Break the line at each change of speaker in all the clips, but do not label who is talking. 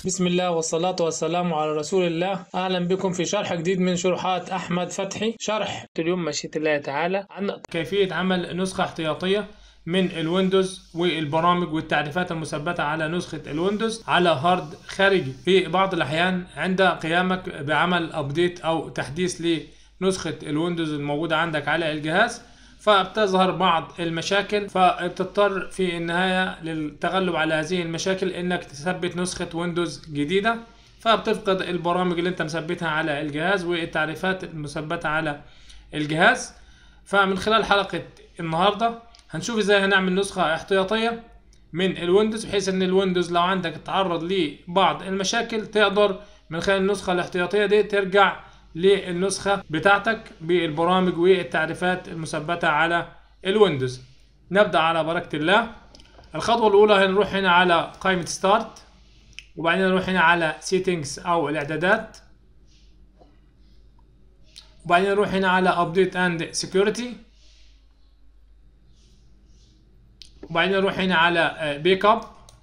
بسم الله والصلاة والسلام على رسول الله أهلا بكم في شرح جديد من شروحات أحمد فتحي شرح اليوم مشيئة الله تعالى عن كيفية عمل نسخة احتياطية من الويندوز والبرامج والتعريفات المثبتة على نسخة الويندوز على هارد خارجي في بعض الأحيان عند قيامك بعمل أبديت أو تحديث لنسخة الويندوز الموجودة عندك على الجهاز فبتظهر بعض المشاكل فبتضطر في النهاية للتغلب على هذه المشاكل انك تثبت نسخة ويندوز جديدة فبتفقد البرامج اللي انت مثبتها على الجهاز والتعريفات المثبتة على الجهاز فمن خلال حلقة النهاردة هنشوف ازاي هنعمل نسخة احتياطية من الويندوز بحيث ان الويندوز لو عندك تعرض لبعض المشاكل تقدر من خلال النسخة الاحتياطية دي ترجع للنسخة بتاعتك بالبرامج والتعريفات المثبتة على الويندوز نبدأ على بركة الله الخطوة الأولى هنروح هنا على قائمة ستارت وبعدين نروح هنا على سيتنجز أو الإعدادات وبعدين نروح هنا على Update and Security وبعدين نروح هنا على بيك اب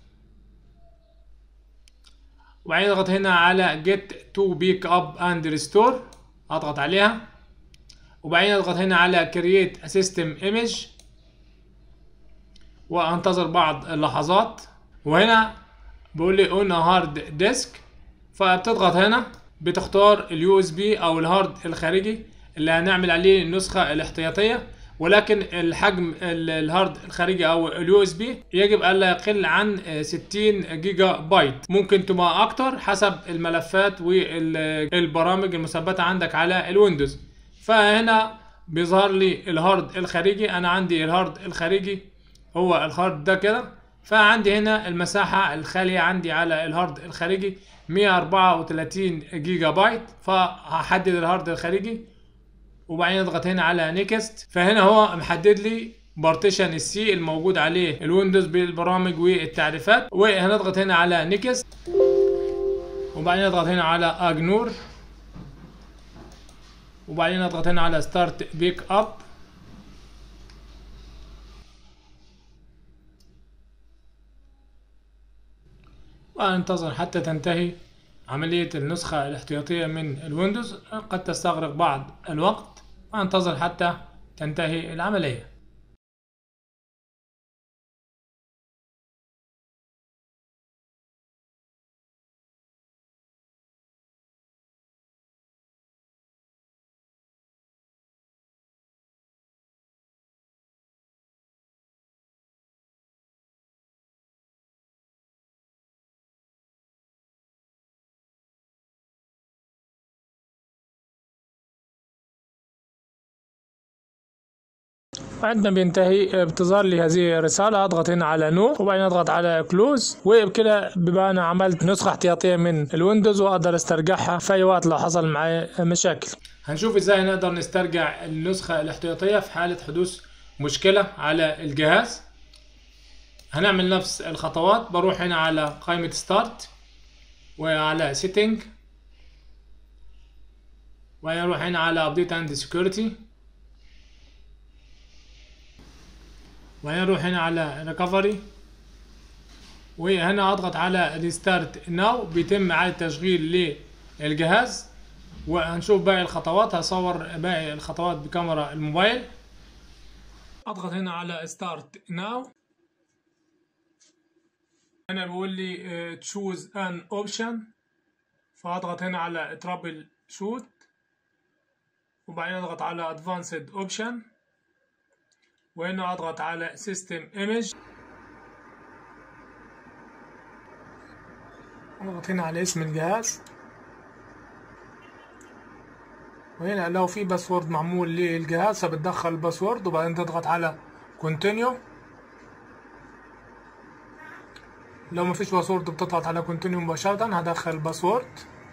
وبعدين اضغط هنا على get to pick up and restore اضغط عليها وبعدين اضغط هنا على create a system image وانتظر بعض اللحظات وهنا بيقول لي on a hard disk فبتضغط هنا بتختار اليو اس بي او الهارد الخارجي اللي هنعمل عليه النسخة الاحتياطية ولكن الحجم الهارد الخارجي او اليو اس بي يجب الا يقل عن 60 جيجا بايت ممكن تبقى اكتر حسب الملفات والبرامج المثبته عندك على الويندوز فهنا بيظهر لي الهارد الخارجي انا عندي الهارد الخارجي هو الهارد ده كده فعندي هنا المساحه الخاليه عندي على الهارد الخارجي 134 جيجا بايت فهحدد الهارد الخارجي وبعدين اضغط هنا على نيكست فهنا هو محدد لي بارتيشن السي الموجود عليه الويندوز بالبرامج والتعريفات وهنضغط هنا على نيكست وبعدين نضغط هنا على اجنور وبعدين نضغط هنا على ستارت بيك اب وانتظر حتى تنتهي عملية النسخة الاحتياطية من الويندوز قد تستغرق بعض الوقت وانتظر حتى تنتهي العملية عندما بينتهي بتظهر لي هذه الرسالة اضغط هنا على نو وبعدين اضغط على كلوز وبكده بيبقى انا عملت نسخة احتياطية من الويندوز واقدر استرجعها في اي وقت لو حصل معي مشاكل هنشوف ازاي نقدر نسترجع النسخة الاحتياطية في حالة حدوث مشكلة على الجهاز هنعمل نفس الخطوات بروح هنا على قائمة ستارت وعلى سيتنج وبعدين اروح هنا على ابديت اند سكيورتي وبعدين اروح هنا على ريكفري وهنا اضغط على ريستارت ناو بيتم اعاده تشغيل للجهاز وهنشوف باقي الخطوات هصور باقي الخطوات بكاميرا الموبايل اضغط هنا على ستارت ناو هنا بيقول لي تشوز ان اوبشن فاضغط هنا على ترابل شوت وبعدين اضغط على ادفانسد اوبشن وهنا اضغط على سيستم ايمج اضغط هنا على اسم الجهاز وهنا لو في باسورد معمول للجهاز فبتدخل الباسورد وبعدين تضغط على كونتينيو لو مفيش باسورد بتضغط على كونتينيو مباشرة هدخل الباسورد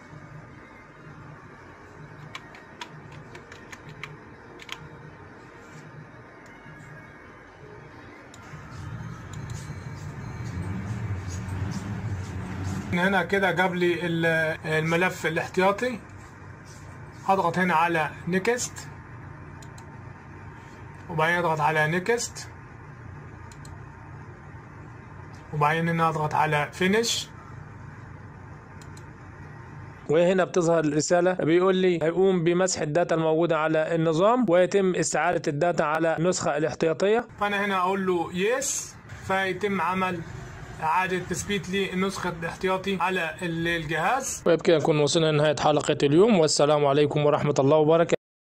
هنا كده جاب لي الملف الاحتياطي هضغط هنا على نيكست وبعدين اضغط على نيكست وبعدين هنا اضغط على فينيش وهنا بتظهر الرساله بيقول لي هيقوم بمسح الداتا الموجوده على النظام ويتم استعاده الداتا على النسخه الاحتياطيه فانا هنا اقول له يس فيتم عمل إعادة تثبيت للنسخة الاحتياطي على الجهاز وبكده نكون وصلنا لنهاية حلقة اليوم والسلام عليكم ورحمة الله وبركاته